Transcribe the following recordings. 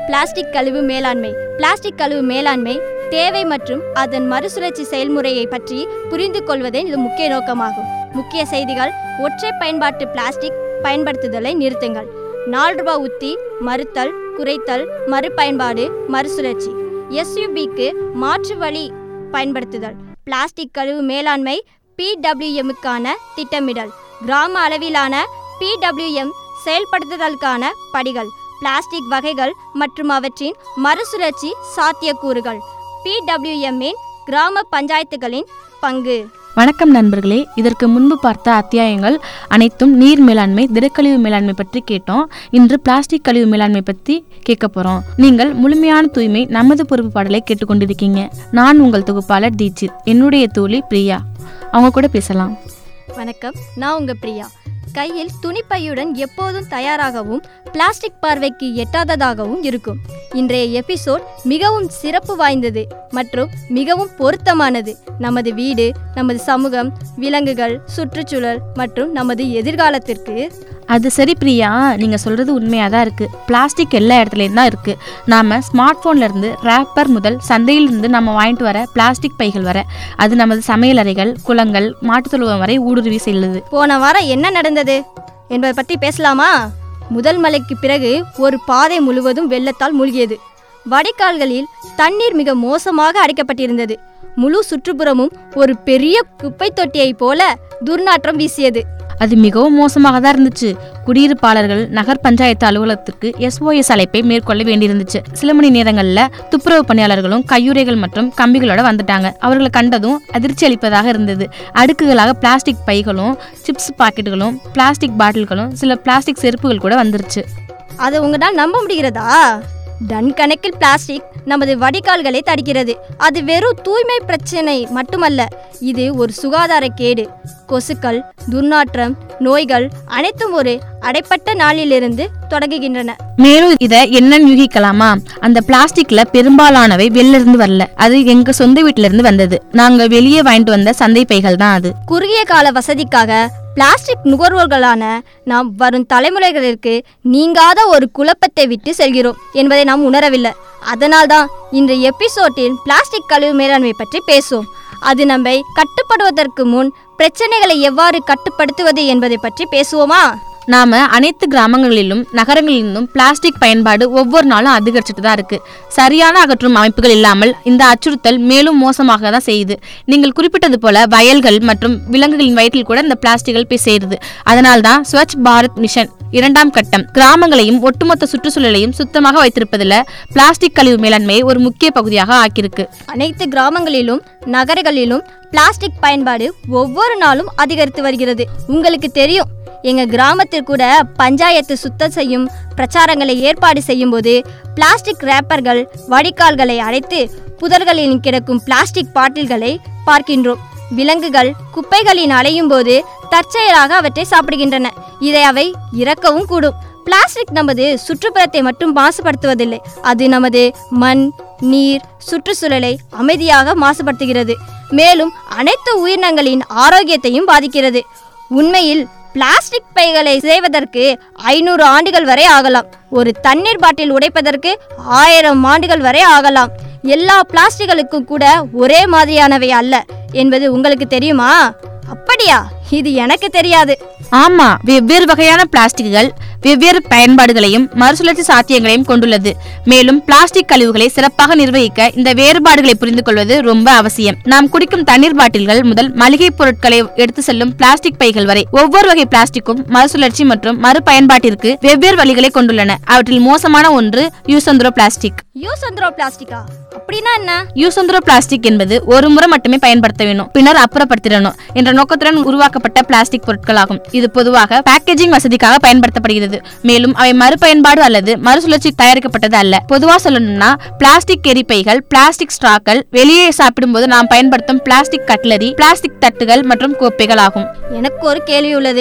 plastic கழிவு மேலாண்மை plastic கழிவு மேலாண்மை தேவை மற்றும் அதன் மறுசுழற்சி செயல்முறையை பற்றி புரிந்து கொள்வதே இது முக்கிய நோக்கமாகும் முக்கிய செய்திகள் ஒற்றை பயன்பாட்டு பிளாஸ்டிக் பயன்படுத்துதலை நிறுத்துங்கள் நாலு ரூபாய் உத்தி மறுத்தல் குறைத்தல் மறுபயன்பாடு மறுசுழற்சி எஸ்யூபிக்கு மாற்று வழி பயன்படுத்துதல் பிளாஸ்டிக் கழிவு மேலாண்மை பிடபிள்யூஎம்முக்கான திட்டமிடல் கிராம அளவிலான பிடபிள்யூஎம் செயல்படுத்துதலுக்கான படிகள் பிளாஸ்டிக் வகைகள் மற்றும் அவற்றின் மறுசுழற்சி சாத்தியக்கூறுகள் பிடபிள்யூஎம்மின் கிராம பஞ்சாயத்துகளின் பங்கு வணக்கம் நண்பர்களே இதற்கு முன்பு பார்த்த அத்தியாயங்கள் அனைத்தும் நீர் மேலாண்மை திடக்கழிவு மேலாண்மை பற்றி கேட்டோம் இன்று பிளாஸ்டிக் கழிவு மேலாண்மை பற்றி கேட்க போறோம் நீங்கள் முழுமையான தூய்மை நமது பொறுப்பு பாடலை கேட்டுக்கொண்டிருக்கீங்க நான் உங்கள் தொகுப்பாளர் தீட்சித் என்னுடைய தோழி பிரியா அவங்க கூட பேசலாம் வணக்கம் நான் உங்க பிரியா கையில் துணிப்பையுடன் எப்போதும் தயாராகவும் பிளாஸ்டிக் பார்வைக்கு எட்டாததாகவும் இருக்கும் இன்றைய எபிசோட் மிகவும் சிறப்பு வாய்ந்தது மற்றும் மிகவும் பொருத்தமானது நமது வீடு நமது சமூகம் விலங்குகள் சுற்றுச்சூழல் மற்றும் நமது எதிர்காலத்திற்கு அது சரி பிரியா நீங்கள் சொல்கிறது உண்மையாக தான் இருக்குது பிளாஸ்டிக் எல்லா இடத்துலையும் தான் இருக்குது நாம் ஸ்மார்ட் ஃபோன்லேருந்து ரேப்பர் முதல் சந்தையிலிருந்து நம்ம வாங்கிட்டு வர பிளாஸ்டிக் பைகள் வர அது நமது சமையலறைகள் குளங்கள் மாட்டுத் தொழுவம் வரை ஊடுருவி செல்லுது போன வாரம் என்ன நடந்தது என்பதை பற்றி பேசலாமா முதல் மழைக்கு பிறகு ஒரு பாதை முழுவதும் வெள்ளத்தால் மூழ்கியது வடிகால்களில் தண்ணீர் மிக மோசமாக அடைக்கப்பட்டிருந்தது முழு சுற்றுப்புறமும் ஒரு பெரிய குப்பை தொட்டியைப் போல துர்நாற்றம் வீசியது அது மிகவும் மோசமாக தான் இருந்துச்சு குடியிருப்பாளர்கள் நகர் பஞ்சாயத்து அலுவலகத்திற்கு எஸ்ஓஎஸ் அழைப்பை மேற்கொள்ள வேண்டியிருந்துச்சு சில மணி நேரங்களில் துப்புரவு பணியாளர்களும் கையுறைகள் மற்றும் கம்பிகளோட வந்துட்டாங்க அவர்களை கண்டதும் அதிர்ச்சி அளிப்பதாக இருந்தது அடுக்குகளாக பிளாஸ்டிக் பைகளும் சிப்ஸ் பாக்கெட்டுகளும் பிளாஸ்டிக் பாட்டில்களும் சில பிளாஸ்டிக் செருப்புகள் கூட வந்துருச்சு அதை உங்களால் நம்ப முடிகிறதா டன் கணக்கில் பிளாஸ்டிக் நமது வடிகால்களை தடுக்கிறது அது வெறும் தூய்மை பிரச்சனை மட்டுமல்ல இது ஒரு சுகாதார கேடு கொசுக்கள் துர்நாற்றம் நோய்கள் அனைத்தும் ஒரு அடைப்பட்ட நாளிலிருந்து தொடங்குகின்றன மேலும் இதை என்னன்னு யூகிக்கலாமா அந்த பிளாஸ்டிக்ல பெரும்பாலானவை வெளில இருந்து வரல அது எங்க சொந்த வீட்டுல இருந்து வந்தது நாங்க வெளியே வாங்கிட்டு வந்த சந்தை பைகள் தான் அது குறுகிய கால வசதிக்காக பிளாஸ்டிக் நுகர்வோர்களான நாம் வரும் தலைமுறைகளிற்கு நீங்காத ஒரு குழப்பத்தை விட்டு செல்கிறோம் என்பதை நாம் உணரவில்லை அதனால்தான் இன்றைய எபிசோட்டில் பிளாஸ்டிக் கழிவு மேலாண்மை பற்றி பேசுவோம் அது நம்மை கட்டுப்படுவதற்கு முன் பிரச்சனைகளை எவ்வாறு கட்டுப்படுத்துவது என்பதை பற்றி பேசுவோமா நாம அனைத்து கிராமங்களிலும் நகரங்களிலும் பிளாஸ்டிக் பயன்பாடு ஒவ்வொரு நாளும் அதிகரிச்சுட்டு தான் இருக்கு சரியான அகற்றும் அமைப்புகள் இல்லாமல் இந்த அச்சுறுத்தல் மேலும் மோசமாக தான் செய்யுது நீங்கள் குறிப்பிட்டது போல வயல்கள் மற்றும் விலங்குகளின் வயிற்றில் கூட இந்த பிளாஸ்டிக்கள் போய் சேருது அதனால தான் ஸ்வச் பாரத் மிஷன் இரண்டாம் கட்டம் கிராமங்களையும் ஒட்டுமொத்த சுற்றுச்சூழலையும் சுத்தமாக வைத்திருப்பதில் பிளாஸ்டிக் கழிவு மேலாண்மையை ஒரு முக்கிய பகுதியாக ஆக்கியிருக்கு அனைத்து கிராமங்களிலும் நகரங்களிலும் பிளாஸ்டிக் பயன்பாடு ஒவ்வொரு நாளும் அதிகரித்து வருகிறது உங்களுக்கு தெரியும் எங்க கிராமத்தில் கூட பஞ்சாயத்து சுத்தம் செய்யும் பிரச்சாரங்களை ஏற்பாடு செய்யும்போது பிளாஸ்டிக் ரேப்பர்கள் வடிகால்களை அடைத்து புதர்களில் கிடக்கும் பிளாஸ்டிக் பாட்டில்களை பார்க்கின்றோம் விலங்குகள் குப்பைகளின் அலையும் போது தற்செயலாக அவற்றை சாப்பிடுகின்றன இதை அவை இறக்கவும் கூடும் பிளாஸ்டிக் நமது சுற்றுப்புறத்தை மட்டும் மாசுபடுத்துவதில்லை அது நமது மண் நீர் சுற்றுச்சூழலை அமைதியாக மாசுபடுத்துகிறது மேலும் அனைத்து உயிரினங்களின் ஆரோக்கியத்தையும் பாதிக்கிறது உண்மையில் பிளாஸ்டிக் பைகளை செய்வதற்கு ஐநூறு ஆண்டுகள் வரை ஆகலாம் ஒரு தண்ணீர் பாட்டில் உடைப்பதற்கு ஆயிரம் ஆண்டுகள் வரை ஆகலாம் எல்லா பிளாஸ்டிக்களுக்கும் கூட ஒரே மாதிரியானவை அல்ல என்பது உங்களுக்கு தெரியுமா அப்படியா இது எனக்கு தெரியாது ஆமா வெவ்வேறு வகையான பிளாஸ்டிக்குகள் வெவ்வேறு பயன்பாடுகளையும் மறுசுழற்சி சாத்தியங்களையும் கொண்டுள்ளது மேலும் பிளாஸ்டிக் கழிவுகளை சிறப்பாக நிர்வகிக்க இந்த வேறுபாடுகளை புரிந்து கொள்வது ரொம்ப அவசியம் நாம் குடிக்கும் தண்ணீர் பாட்டில்கள் முதல் மளிகை பொருட்களை எடுத்து செல்லும் பிளாஸ்டிக் பைகள் வரை ஒவ்வொரு வகை பிளாஸ்டிக்கும் மறுசுழற்சி மற்றும் மறுபயன்பாட்டிற்கு வெவ்வேறு வழிகளை கொண்டுள்ளன அவற்றில் மோசமான ஒன்று யூசந்திரோ பிளாஸ்டிக் யூசந்திரோ பிளாஸ்டிக்கா அப்படின்னா என்ன யூசந்திரோ பிளாஸ்டிக் என்பது ஒரு முறை மட்டுமே பயன்படுத்த வேணும் பின்னர் அப்புறப்படுத்திடணும் என்ற நோக்கத்துடன் உருவாக்கப்பட்ட பிளாஸ்டிக் பொருட்களாகும் இது பொதுவாக பேக்கேஜிங் வசதிக்காக பயன்படுத்தப்படுகிறது மேலும் அவை மறுபயன்பாடு அல்லது மறுசுழற்சி தயாரிக்கப்பட்டது அல்ல பொதுவா சொல்லணும்னா பிளாஸ்டிக் எரிப்பைகள் பிளாஸ்டிக் ஸ்ட்ராக்கள் வெளியே சாப்பிடும்போது நாம் பயன்படுத்தும் பிளாஸ்டிக் கட்லரி பிளாஸ்டிக் தட்டுகள் மற்றும் கோப்பைகள் ஆகும் எனக்கு ஒரு கேள்வி உள்ளது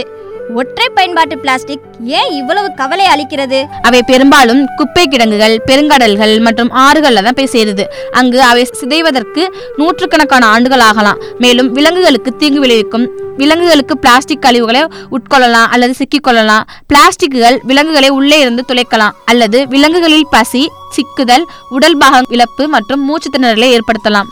ஒற்றை பயன்பாட்டு பிளாஸ்டிக் ஏன் இவ்வளவு கவலை அளிக்கிறது அவை பெரும்பாலும் குப்பை கிடங்குகள் பெருங்கடல்கள் மற்றும் ஆறுகள்ல தான் போய் சேருது அங்கு அவை சிதைவதற்கு நூற்றுக்கணக்கான ஆண்டுகள் ஆகலாம் மேலும் விலங்குகளுக்கு தீங்கு விளைவிக்கும் விலங்குகளுக்கு பிளாஸ்டிக் கழிவுகளை உட்கொள்ளலாம் அல்லது சிக்கிக்கொள்ளலாம் பிளாஸ்டிக்குகள் விலங்குகளை உள்ளே இருந்து துளைக்கலாம் அல்லது விலங்குகளில் பசி சிக்குதல் உடல் பாகம் இழப்பு மற்றும் மூச்சு திணறலை ஏற்படுத்தலாம்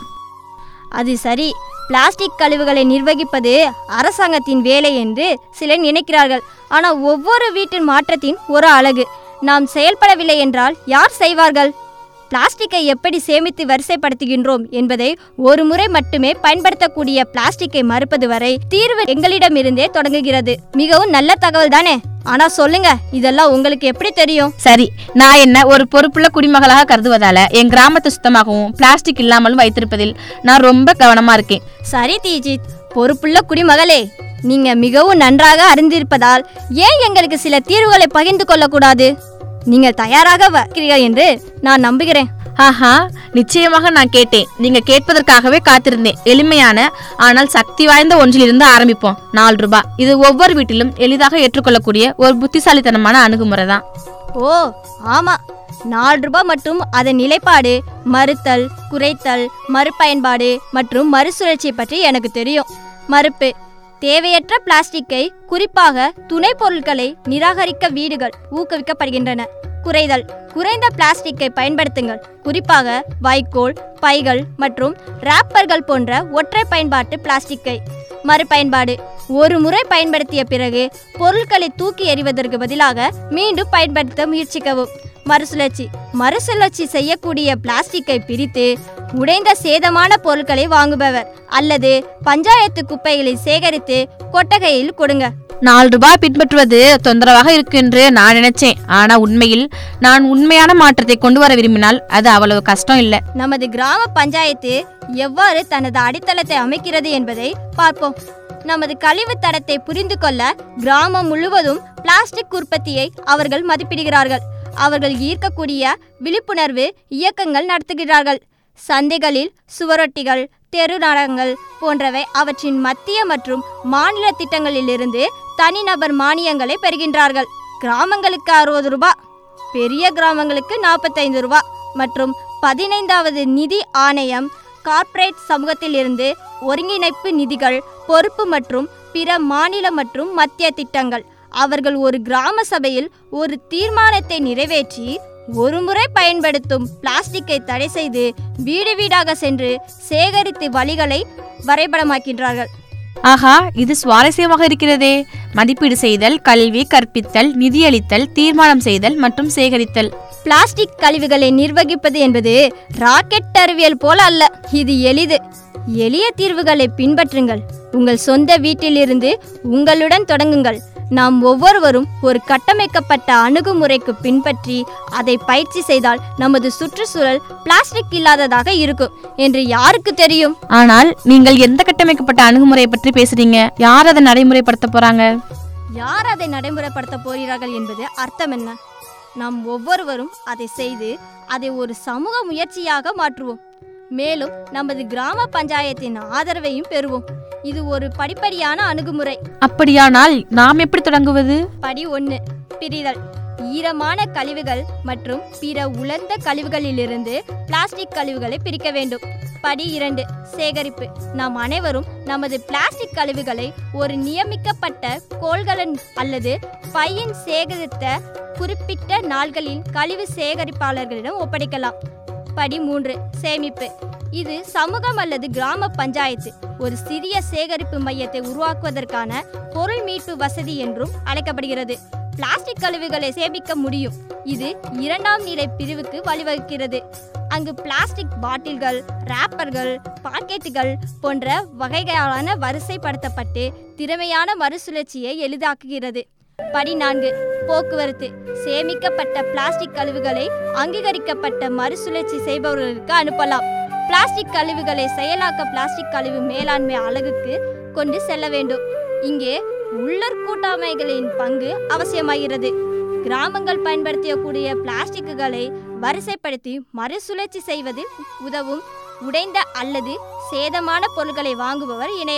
அது சரி பிளாஸ்டிக் கழிவுகளை நிர்வகிப்பது அரசாங்கத்தின் வேலை என்று சிலர் நினைக்கிறார்கள் ஆனால் ஒவ்வொரு வீட்டின் மாற்றத்தின் ஒரு அழகு நாம் செயல்படவில்லை என்றால் யார் செய்வார்கள் பிளாஸ்டிக்கை எப்படி சேமித்து வரிசைப்படுத்துகின்றோம் என்பதை ஒரு முறை மட்டுமே பயன்படுத்தக்கூடிய பிளாஸ்டிக்கை மறுப்பது வரை தீர்வு எங்களிடமிருந்தே தொடங்குகிறது மிகவும் நல்ல தகவல் தானே ஆனா சொல்லுங்க இதெல்லாம் உங்களுக்கு எப்படி தெரியும் சரி நான் என்ன ஒரு பொறுப்புள்ள குடிமகளாக கருதுவதால என் கிராமத்தை சுத்தமாகவும் பிளாஸ்டிக் இல்லாமலும் வைத்திருப்பதில் நான் ரொம்ப கவனமா இருக்கேன் சரி தீஜித் பொறுப்புள்ள குடிமகளே நீங்க மிகவும் நன்றாக அறிந்திருப்பதால் ஏன் எங்களுக்கு சில தீர்வுகளை பகிர்ந்து கொள்ளக்கூடாது நீங்கள் தயாராக இருக்கிறீர்கள் என்று நான் நம்புகிறேன் ஆஹா நிச்சயமாக நான் கேட்டேன் நீங்க கேட்பதற்காகவே காத்திருந்தேன் எளிமையான ஆனால் சக்தி வாய்ந்த ஒன்றிலிருந்து ஆரம்பிப்போம் நாலு ரூபாய் இது ஒவ்வொரு வீட்டிலும் எளிதாக ஏற்றுக்கொள்ளக்கூடிய ஒரு புத்திசாலித்தனமான அணுகுமுறை தான் ஓ ஆமா நாலு ரூபாய் மற்றும் அதன் நிலைப்பாடு மறுத்தல் குறைத்தல் மறுபயன்பாடு மற்றும் மறுசுழற்சி பற்றி எனக்கு தெரியும் மறுப்பு தேவையற்ற பிளாஸ்டிக்கை குறிப்பாக துணை பொருட்களை நிராகரிக்க வீடுகள் ஊக்குவிக்கப்படுகின்றன குறைதல் குறைந்த பிளாஸ்டிக்கை பயன்படுத்துங்கள் குறிப்பாக வைக்கோல் பைகள் மற்றும் ராப்பர்கள் போன்ற ஒற்றை பயன்பாட்டு பிளாஸ்டிக்கை மறுபயன்பாடு ஒரு முறை பயன்படுத்திய பிறகு பொருட்களை தூக்கி எறிவதற்கு பதிலாக மீண்டும் பயன்படுத்த முயற்சிக்கவும் மறுசுழற்சி மறுசுழற்சி செய்யக்கூடிய பிளாஸ்டிக்கை பிரித்து உடைந்த சேதமான பொருட்களை வாங்குபவர் அல்லது பஞ்சாயத்து குப்பைகளை சேகரித்து கொட்டகையில் கொடுங்க நாலு ரூபாய் பின்பற்றுவது தொந்தரவாக இருக்கு என்று நான் நினைச்சேன் ஆனா உண்மையில் நான் உண்மையான மாற்றத்தை கொண்டு வர விரும்பினால் அது அவ்வளவு கஷ்டம் இல்லை நமது கிராம பஞ்சாயத்து எவ்வாறு தனது அடித்தளத்தை அமைக்கிறது என்பதை பார்ப்போம் நமது கழிவு தடத்தை புரிந்து கொள்ள கிராமம் முழுவதும் பிளாஸ்டிக் உற்பத்தியை அவர்கள் மதிப்பிடுகிறார்கள் அவர்கள் ஈர்க்கக்கூடிய விழிப்புணர்வு இயக்கங்கள் நடத்துகிறார்கள் சந்தைகளில் சுவரொட்டிகள் தெரு நாடகங்கள் போன்றவை அவற்றின் மத்திய மற்றும் மாநில திட்டங்களிலிருந்து தனிநபர் மானியங்களை பெறுகின்றார்கள் கிராமங்களுக்கு அறுபது ரூபாய் பெரிய கிராமங்களுக்கு நாற்பத்தைந்து ரூபாய் மற்றும் பதினைந்தாவது நிதி ஆணையம் கார்ப்பரேட் சமூகத்திலிருந்து ஒருங்கிணைப்பு நிதிகள் பொறுப்பு மற்றும் பிற மாநில மற்றும் மத்திய திட்டங்கள் அவர்கள் ஒரு கிராம சபையில் ஒரு தீர்மானத்தை நிறைவேற்றி ஒரு முறை பயன்படுத்தும் பிளாஸ்டிக்கை தடை செய்து வீடு வீடாக சென்று சேகரித்து வழிகளை வரைபடமாக்கின்றார்கள் ஆஹா இது சுவாரஸ்யமாக இருக்கிறதே மதிப்பீடு செய்தல் கல்வி கற்பித்தல் நிதியளித்தல் தீர்மானம் செய்தல் மற்றும் சேகரித்தல் பிளாஸ்டிக் கழிவுகளை நிர்வகிப்பது என்பது ராக்கெட் அறிவியல் போல அல்ல இது எளிது எளிய தீர்வுகளை பின்பற்றுங்கள் உங்கள் சொந்த வீட்டிலிருந்து உங்களுடன் தொடங்குங்கள் நாம் ஒவ்வொருவரும் ஒரு கட்டமைக்கப்பட்ட அணுகுமுறைக்கு பின்பற்றி அதை பயிற்சி செய்தால் நமது சுற்றுச்சூழல் பிளாஸ்டிக் இல்லாததாக இருக்கும் என்று யாருக்கு தெரியும் ஆனால் நீங்கள் எந்த கட்டமைக்கப்பட்ட அணுகுமுறையை பற்றி பேசுறீங்க யார் அதை நடைமுறைப்படுத்த போறாங்க யார் அதை நடைமுறைப்படுத்த போகிறார்கள் என்பது அர்த்தம் என்ன நாம் ஒவ்வொருவரும் அதை செய்து அதை ஒரு சமூக முயற்சியாக மாற்றுவோம் மேலும் நமது கிராம பஞ்சாயத்தின் ஆதரவையும் பெறுவோம் இது ஒரு படிப்படியான அணுகுமுறை அப்படியானால் நாம் எப்படி தொடங்குவது படி ஒன்று பிரிதல் ஈரமான கழிவுகள் மற்றும் பிற உலர்ந்த கழிவுகளிலிருந்து பிளாஸ்டிக் கழிவுகளை பிரிக்க வேண்டும் படி இரண்டு சேகரிப்பு நாம் அனைவரும் நமது பிளாஸ்டிக் கழிவுகளை ஒரு நியமிக்கப்பட்ட கோள்களன் அல்லது பையின் சேகரித்த குறிப்பிட்ட நாள்களில் கழிவு சேகரிப்பாளர்களிடம் ஒப்படைக்கலாம் படி மூன்று சேமிப்பு இது சமூகம் அல்லது கிராம பஞ்சாயத்து ஒரு சிறிய சேகரிப்பு மையத்தை உருவாக்குவதற்கான பொருள் மீட்பு வசதி என்றும் அழைக்கப்படுகிறது பிளாஸ்டிக் கழிவுகளை சேமிக்க முடியும் இது இரண்டாம் நிலை பிரிவுக்கு வழிவகுக்கிறது அங்கு பிளாஸ்டிக் பாட்டில்கள் ராப்பர்கள் பாக்கெட்டுகள் போன்ற வகைகளான வரிசைப்படுத்தப்பட்டு திறமையான மறுசுழற்சியை எளிதாக்குகிறது படி நான்கு போக்குவரத்து சேமிக்கப்பட்ட பிளாஸ்டிக் கழிவுகளை அங்கீகரிக்கப்பட்ட மறுசுழற்சி செய்பவர்களுக்கு அனுப்பலாம் பிளாஸ்டிக் கழிவுகளை செயலாக்க பிளாஸ்டிக் கழிவு மேலாண்மை அலகுக்கு கொண்டு செல்ல வேண்டும் இங்கே உள்ளூர் கூட்டாமைகளின் பங்கு அவசியமாகிறது கிராமங்கள் பயன்படுத்தக்கூடிய பிளாஸ்டிக்குகளை வரிசைப்படுத்தி மறுசுழற்சி செய்வதில் உதவும் உடைந்த அல்லது சேதமான பொருட்களை வாங்குபவர் இணையலாம்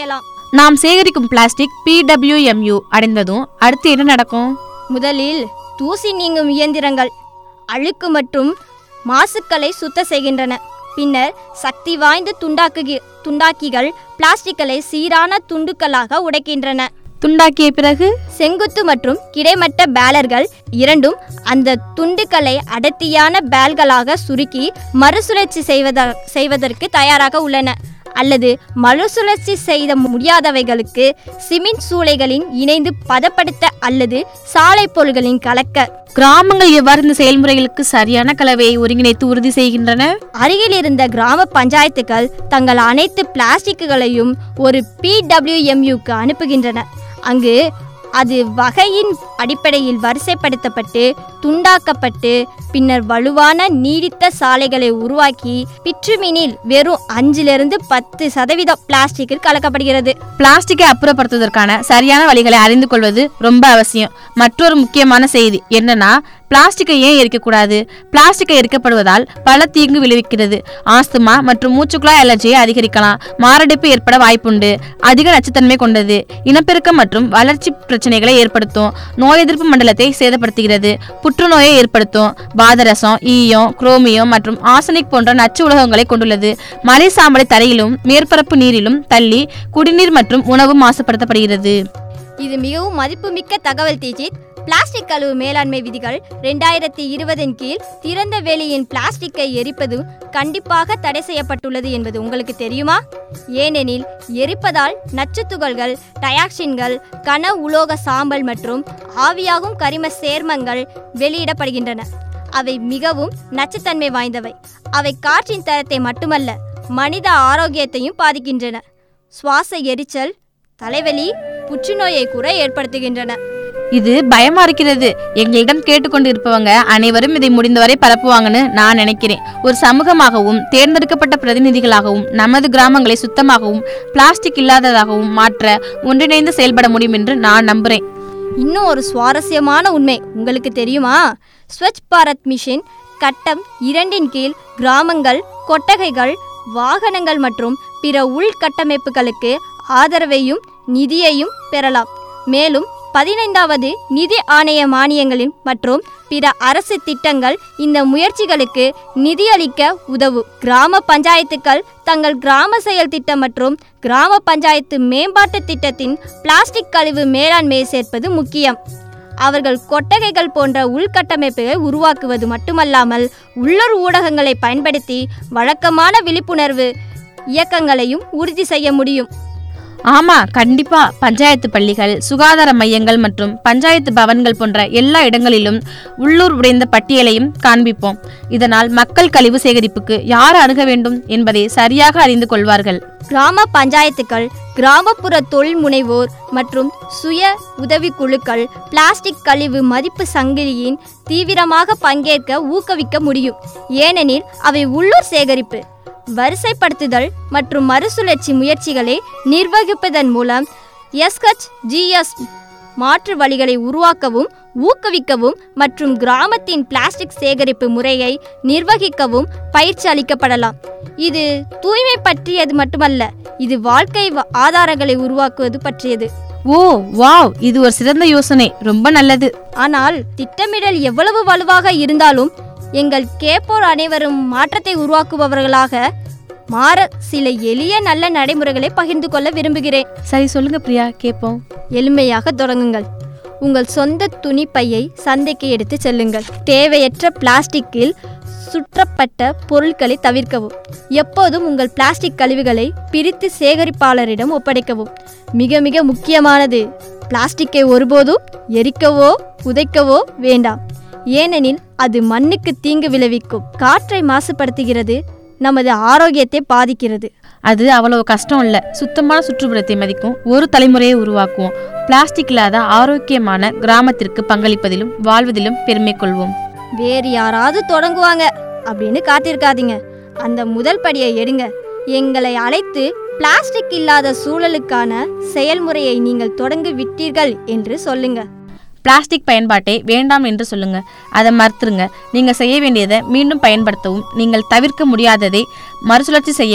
நாம் சேகரிக்கும் பிளாஸ்டிக் பிடபிள்யூஎம்யூ அடைந்ததும் அடுத்து என்ன நடக்கும் முதலில் தூசி நீங்கும் இயந்திரங்கள் அழுக்கு மற்றும் மாசுக்களை சுத்தம் செய்கின்றன பின்னர் சக்தி வாய்ந்த துண்டாக்குகி துண்டாக்கிகள் பிளாஸ்டிக்களை சீரான துண்டுக்களாக உடைக்கின்றன துண்டாக்கிய பிறகு செங்குத்து மற்றும் கிடைமட்ட பேலர்கள் இரண்டும் அந்த துண்டுகளை அடர்த்தியான பேல்களாக சுருக்கி மறுசுழற்சி செய்வத செய்வதற்கு தயாராக உள்ளன அல்லது மறுசுழற்சி செய்த முடியாதவைகளுக்கு சிமெண்ட் சூளைகளின் இணைந்து பதப்படுத்த அல்லது சாலை பொருள்களின் கலக்க கிராமங்கள் எவ்வாறு இந்த செயல்முறைகளுக்கு சரியான கலவையை ஒருங்கிணைத்து உறுதி செய்கின்றன அருகில் இருந்த கிராம பஞ்சாயத்துகள் தங்கள் அனைத்து பிளாஸ்டிக்குகளையும் ஒரு பிடபிள்யூஎம்யூக்கு அனுப்புகின்றன அங்கு அது வகையின் அடிப்படையில் வரிசைப்படுத்தப்பட்டு துண்டாக்கப்பட்டு பின்னர் வலுவான நீடித்த சாலைகளை உருவாக்கி பிற்றுமீனில் வெறும் அஞ்சிலிருந்து பத்து சதவீதம் பிளாஸ்டிக்கில் கலக்கப்படுகிறது பிளாஸ்டிக்கை அப்புறப்படுத்துவதற்கான சரியான வழிகளை அறிந்து கொள்வது ரொம்ப அவசியம் மற்றொரு முக்கியமான செய்தி என்னன்னா பிளாஸ்டிக்கை ஏன் எரிக்கக்கூடாது பிளாஸ்டிக்கை எரிக்கப்படுவதால் பல தீங்கு விளைவிக்கிறது ஆஸ்துமா மற்றும் மூச்சுக்குழாய் அலர்ஜியை அதிகரிக்கலாம் மாரடைப்பு ஏற்பட வாய்ப்புண்டு அதிக நச்சுத்தன்மை கொண்டது இனப்பெருக்கம் மற்றும் வளர்ச்சி பிரச்சனைகளை ஏற்படுத்தும் நோய் எதிர்ப்பு மண்டலத்தை சேதப்படுத்துகிறது புற்றுநோயை ஏற்படுத்தும் பாதரசம் ஈயம் குரோமியம் மற்றும் ஆசனிக் போன்ற நச்சு உலகங்களை கொண்டுள்ளது மலை சாம்பலை தரையிலும் மேற்பரப்பு நீரிலும் தள்ளி குடிநீர் மற்றும் உணவு மாசுபடுத்தப்படுகிறது இது மிகவும் மதிப்புமிக்க தகவல் தீஜித் பிளாஸ்டிக் கழிவு மேலாண்மை விதிகள் ரெண்டாயிரத்தி இருபதின் கீழ் திறந்த வெளியின் பிளாஸ்டிக்கை எரிப்பது கண்டிப்பாக தடை செய்யப்பட்டுள்ளது என்பது உங்களுக்கு தெரியுமா ஏனெனில் எரிப்பதால் நச்சுத் துகள்கள் டயாக்சின்கள் கன உலோக சாம்பல் மற்றும் ஆவியாகும் கரிம சேர்மங்கள் வெளியிடப்படுகின்றன அவை மிகவும் நச்சுத்தன்மை வாய்ந்தவை அவை காற்றின் தரத்தை மட்டுமல்ல மனித ஆரோக்கியத்தையும் பாதிக்கின்றன சுவாச எரிச்சல் தலைவலி புற்றுநோயை கூட ஏற்படுத்துகின்றன இது பயமா இருக்கிறது எங்களிடம் கேட்டுக்கொண்டு இருப்பவங்க அனைவரும் இதை முடிந்தவரை பரப்புவாங்கன்னு நான் நினைக்கிறேன் ஒரு சமூகமாகவும் தேர்ந்தெடுக்கப்பட்ட பிரதிநிதிகளாகவும் நமது கிராமங்களை சுத்தமாகவும் பிளாஸ்டிக் இல்லாததாகவும் மாற்ற ஒன்றிணைந்து செயல்பட முடியும் என்று நான் நம்புறேன் இன்னும் ஒரு சுவாரஸ்யமான உண்மை உங்களுக்கு தெரியுமா ஸ்வச் பாரத் மிஷன் கட்டம் இரண்டின் கீழ் கிராமங்கள் கொட்டகைகள் வாகனங்கள் மற்றும் பிற உள்கட்டமைப்புகளுக்கு ஆதரவையும் நிதியையும் பெறலாம் மேலும் பதினைந்தாவது நிதி ஆணைய மானியங்களின் மற்றும் பிற அரசு திட்டங்கள் இந்த முயற்சிகளுக்கு நிதியளிக்க உதவும் கிராம பஞ்சாயத்துக்கள் தங்கள் கிராம செயல் திட்டம் மற்றும் கிராம பஞ்சாயத்து மேம்பாட்டு திட்டத்தின் பிளாஸ்டிக் கழிவு மேலாண்மையை சேர்ப்பது முக்கியம் அவர்கள் கொட்டகைகள் போன்ற உள்கட்டமைப்புகளை உருவாக்குவது மட்டுமல்லாமல் உள்ளூர் ஊடகங்களை பயன்படுத்தி வழக்கமான விழிப்புணர்வு இயக்கங்களையும் உறுதி செய்ய முடியும் ஆமா கண்டிப்பா பஞ்சாயத்து பள்ளிகள் சுகாதார மையங்கள் மற்றும் பஞ்சாயத்து பவன்கள் போன்ற எல்லா இடங்களிலும் உள்ளூர் உடைந்த பட்டியலையும் காண்பிப்போம் இதனால் மக்கள் கழிவு சேகரிப்புக்கு யார் அணுக வேண்டும் என்பதை சரியாக அறிந்து கொள்வார்கள் கிராம பஞ்சாயத்துக்கள் கிராமப்புற தொழில் முனைவோர் மற்றும் சுய உதவிக்குழுக்கள் பிளாஸ்டிக் கழிவு மதிப்பு சங்கிலியின் தீவிரமாக பங்கேற்க ஊக்குவிக்க முடியும் ஏனெனில் அவை உள்ளூர் சேகரிப்பு வரிசைப்படுத்துதல் மற்றும் மறுசுழற்சி முயற்சிகளை நிர்வகிப்பதன் மூலம் எஸ்ஹெச் ஜிஎஸ் மாற்று வழிகளை உருவாக்கவும் ஊக்குவிக்கவும் மற்றும் கிராமத்தின் பிளாஸ்டிக் சேகரிப்பு முறையை நிர்வகிக்கவும் பயிற்சி அளிக்கப்படலாம் இது தூய்மை பற்றியது மட்டுமல்ல இது வாழ்க்கை வ- ஆதாரங்களை உருவாக்குவது பற்றியது ஓ வாவ் இது ஒரு சிறந்த யோசனை ரொம்ப நல்லது ஆனால் திட்டமிடல் எவ்வளவு வலுவாக இருந்தாலும் எங்கள் கேட்போர் அனைவரும் மாற்றத்தை உருவாக்குபவர்களாக மாற சில எளிய நல்ல நடைமுறைகளை பகிர்ந்து கொள்ள விரும்புகிறேன் சரி சொல்லுங்க பிரியா கேட்போம் எளிமையாக தொடங்குங்கள் உங்கள் சொந்த துணிப்பையை சந்தைக்கு எடுத்து செல்லுங்கள் தேவையற்ற பிளாஸ்டிக்கில் சுற்றப்பட்ட பொருட்களை தவிர்க்கவும் எப்போதும் உங்கள் பிளாஸ்டிக் கழிவுகளை பிரித்து சேகரிப்பாளரிடம் ஒப்படைக்கவும் மிக மிக முக்கியமானது பிளாஸ்டிக்கை ஒருபோதும் எரிக்கவோ புதைக்கவோ வேண்டாம் ஏனெனில் அது மண்ணுக்கு தீங்கு விளைவிக்கும் காற்றை மாசுபடுத்துகிறது நமது ஆரோக்கியத்தை பாதிக்கிறது அது அவ்வளவு கஷ்டம் இல்ல சுத்தமான சுற்றுப்புறத்தை மதிக்கும் ஒரு தலைமுறையை உருவாக்குவோம் பிளாஸ்டிக் இல்லாத ஆரோக்கியமான கிராமத்திற்கு பங்களிப்பதிலும் வாழ்வதிலும் பெருமை கொள்வோம் வேறு யாராவது தொடங்குவாங்க அப்படின்னு காத்திருக்காதீங்க அந்த முதல் படியை எடுங்க எங்களை அழைத்து பிளாஸ்டிக் இல்லாத சூழலுக்கான செயல்முறையை நீங்கள் தொடங்கி விட்டீர்கள் என்று சொல்லுங்க பிளாஸ்டிக் பயன்பாட்டை வேண்டாம் என்று சொல்லுங்க அதை மறுத்துருங்க நீங்க செய்ய வேண்டியதை மீண்டும் பயன்படுத்தவும் நீங்கள் தவிர்க்க முடியாததை மறுசுழற்சி செய்யவும்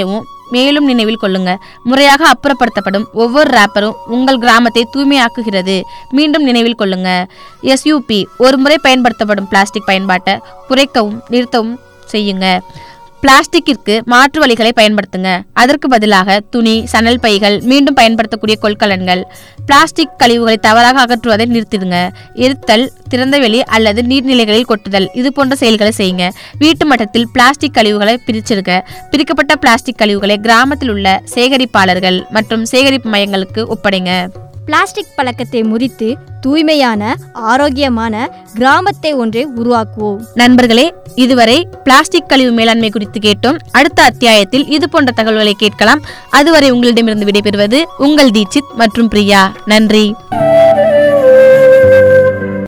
மேலும் நினைவில் கொள்ளுங்க முறையாக அப்புறப்படுத்தப்படும் ஒவ்வொரு ரேப்பரும் உங்கள் கிராமத்தை தூய்மையாக்குகிறது மீண்டும் நினைவில் கொள்ளுங்க எஸ்யூபி ஒரு முறை பயன்படுத்தப்படும் பிளாஸ்டிக் பயன்பாட்டை குறைக்கவும் நிறுத்தவும் செய்யுங்க பிளாஸ்டிக்கிற்கு மாற்று வழிகளை பயன்படுத்துங்க அதற்கு பதிலாக துணி சணல் பைகள் மீண்டும் பயன்படுத்தக்கூடிய கொள்கலன்கள் பிளாஸ்டிக் கழிவுகளை தவறாக அகற்றுவதை நிறுத்திடுங்க எரித்தல் திறந்தவெளி அல்லது நீர்நிலைகளில் கொட்டுதல் இது போன்ற செயல்களை செய்யுங்க வீட்டு மட்டத்தில் பிளாஸ்டிக் கழிவுகளை பிரிச்சிருங்க பிரிக்கப்பட்ட பிளாஸ்டிக் கழிவுகளை கிராமத்தில் உள்ள சேகரிப்பாளர்கள் மற்றும் சேகரிப்பு மையங்களுக்கு ஒப்படைங்க பிளாஸ்டிக் பழக்கத்தை முறித்து தூய்மையான ஆரோக்கியமான கிராமத்தை ஒன்றை உருவாக்குவோம் நண்பர்களே இதுவரை பிளாஸ்டிக் கழிவு மேலாண்மை குறித்து கேட்டோம் அடுத்த அத்தியாயத்தில் இது போன்ற தகவல்களை கேட்கலாம் அதுவரை உங்களிடமிருந்து விடைபெறுவது உங்கள் தீட்சித் மற்றும் பிரியா நன்றி